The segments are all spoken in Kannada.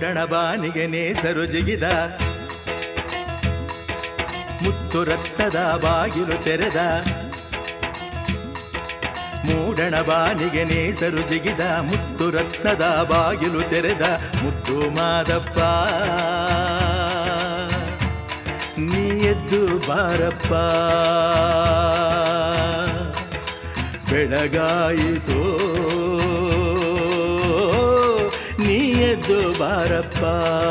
ಮೂಡಣ ಬಾನಿಗೆ ನೇಸರು ಜಿಗಿದ ಮುತ್ತು ರಕ್ತದ ಬಾಗಿಲು ತೆರೆದ ಮೂಡಣ ಬಾನಿಗೆ ನೇಸರು ಜಿಗಿದ ಮುತ್ತು ರತ್ನದ ಬಾಗಿಲು ತೆರೆದ ಮುತ್ತು ಮಾದಪ್ಪ ನೀ ಎದ್ದು ಬಾರಪ್ಪ ಬೆಳಗಾಯಿತೋ ನೀ ಎದ್ದು ಬಾರಪ್ಪ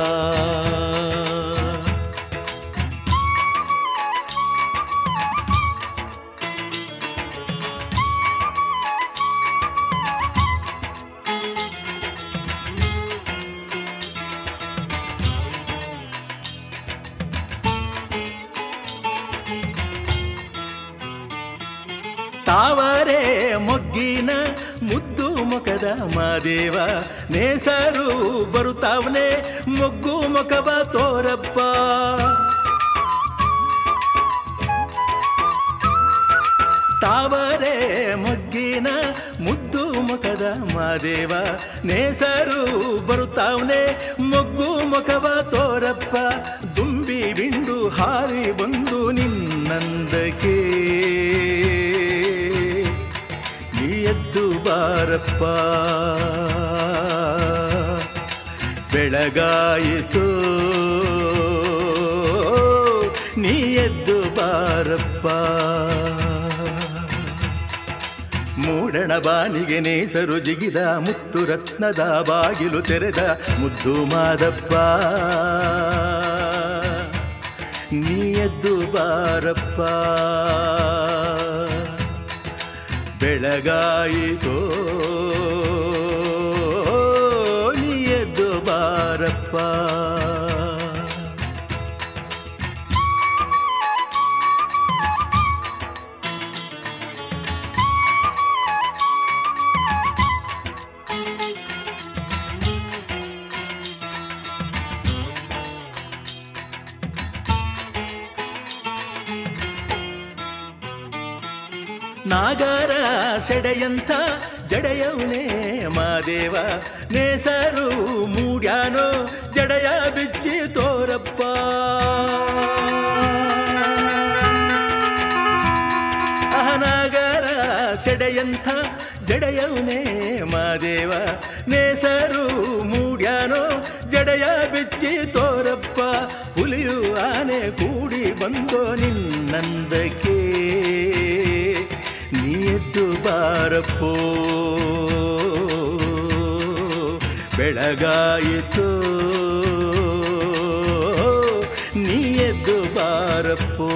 ತಾವರೆ ಮೊಗ್ಗಿನ ಮುದ್ದು ಮುಖದ ಮಾದೇವ ನೇಸರು ಬರುತ್ತಾವನೆ ಮೊಗ್ಗು ಮುಖವ ತೋರಪ್ಪ ತಾವರೆ ಮೊಗ್ಗಿನ ಮುದ್ದು ಮುಖದ ಮಾದೇವ ನೇಸರು ಬರುತ್ತಾವನೆ ಮೊಗ್ಗು ಮುಖವ ತೋರಪ್ಪ ದುಂಬಿ ಬಿಂಡು ಹಾರಿ ಬಂದು ನಿನ್ನಂದಕ್ಕೆ ನೀ ಎದ್ದು ಬಾರಪ್ಪ ಬೆಳಗಾಯಿತು ನೀ ಎದ್ದು ಬಾರಪ್ಪ ಮೂಡಣ ಬಾನಿಗೆ ನೇಸರು ಜಿಗಿದ ಮುತ್ತು ರತ್ನದ ಬಾಗಿಲು ತೆರೆದ ಮುದ್ದು ಮಾದಪ್ಪ ನೀ ಎದ್ದು ಬಾರಪ್ಪ ಬೆಳಗಾಯಿತೋ ನೀ ಎದ್ದು ಬಾರಪ್ಪ ನಾಗರ ಸೆಡೆಯಂಥ ಜಡೆಯವನೇ ಮಾದೇವ ನೇಸರು ಮೂಡ್ಯಾನೋ ಜಡೆಯ ಬಿಚ್ಚಿ ತೋರಪ್ಪ ಅಹನಾಗರ ಸೆಡೆಯಂಥ ಜಡೆಯವನೇ ಮಾದೇವ ನೇಸರು ಮೂಡ್ಯಾನೋ ಜಡೆಯ ಬಿಚ್ಚಿ ತೋರಪ್ಪ ಹುಲಿಯು ಆನೆ ಕೂಡಿ ಬಂದೋ ನಿನ್ನಂದಕ್ಕೆ ನೀ ಎದ್ದು ಬಾರಪ್ಪೋ ಬೆಳಗಾಯಿತು ನೀ ಎದ್ದು ಬಾರಪ್ಪೋ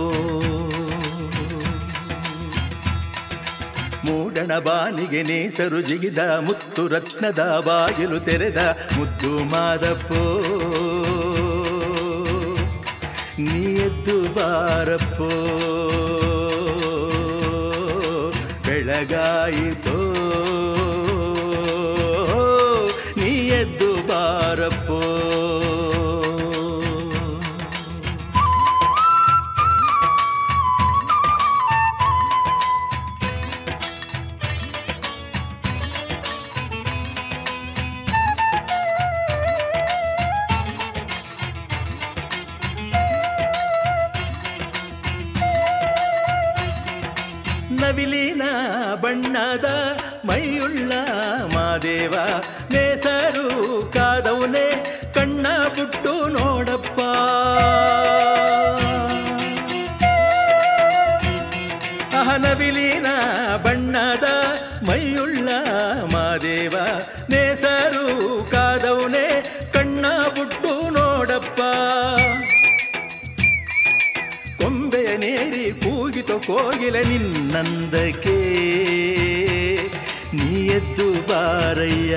ಮೂಡಣ ಬಾನಿಗೆ ನೇಸರು ಜಿಗಿದ ಮುತ್ತು ರತ್ನದ ಬಾಗಿಲು ತೆರೆದ ಮುದ್ದು ಮಾದಪ್ಪೋ ನೀ ಎದ್ದು ಬಾರಪ್ಪೋ ಬೆಳಗಾಯಿತೋ ನೀ ಎದ್ದು ಬಾರಪ್ಪೋ ನವಿಲಿನ ಬಣ್ಣದ ಮೈಯುಳ್ಳ ಮಾದೇವ ನೇಸರು ಕಾದವನೇ ಕಣ್ಣ ಬಿಟ್ಟು ನೋಡಪ್ಪ ಅಹ ನವಿಲಿನ ಬಣ್ಣದ ಮೈಯುಳ್ಳ ಮಾದೇವ ನೇಸರು ಕಾದವನೇ ಕಣ್ಣ ಬಿಟ್ಟು ನೋಡಪ್ಪ ಕೊಂಬೆಯ ನೇರಿ ಕೂಗಿತು ಕೋಗಿಲ ನಿನ್ನಂದಕ್ಕೆ ನೀ ಎದ್ದು ಬಾರಯ್ಯ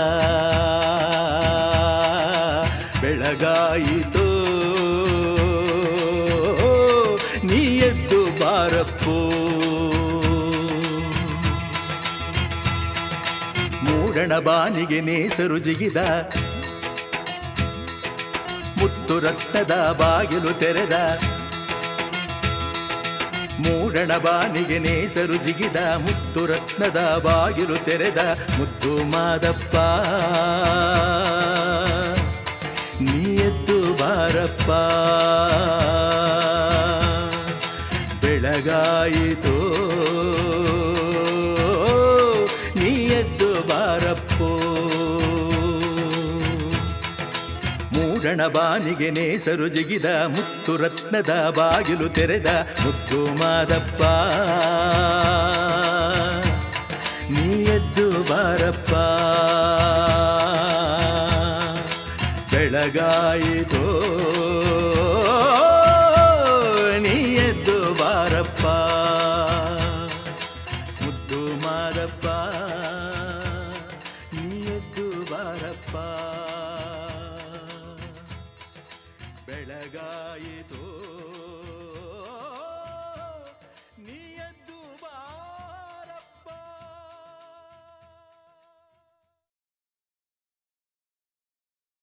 ಬೆಳಗಾಯಿತು ನೀ ಎದ್ದು ಬಾರಪ್ಪೋ ಮೂಡಣ ಬಾನಿಗೆ ನೇಸರು ಜಿಗಿದ ಮುತ್ತು ರಕ್ತದ ಬಾಗಿಲು ತೆರೆದ ಮೂಡಣ ಬಾನಿಗೆ ನೇಸರು ಜಿಗಿದ ಮುತ್ತು ರತ್ನದ ಬಾಗಿಲು ತೆರೆದ ಮುದ್ದು ಮಾದಪ್ಪ ಬಾರಪ್ಪ ಬೆಳಗಾಯಿತು ನೀ ಎದ್ದು ಬಾರಪ್ಪೋ ಮೂಡಣ ಬಾನಿಗೆ ನೇಸರು ಜಿಗಿದ ಮುತ್ತು ರತ್ನದ ಬಾಗಿಲು ತೆರೆದ ಮುತ್ತು ಮಾದಪ್ಪ ನೀ ಎದ್ದು ಬಾರಪ್ಪ ಬೆಳಗಾಯಿತೋ ನೀ ಎದ್ದು ಬಾರಪ್ಪ ಮುದ್ದು ಮಾದಪ್ಪ ನೀ ಎದ್ದು ಬಾರಪ್ಪ ಬೆಳಗಾಯಿತೋ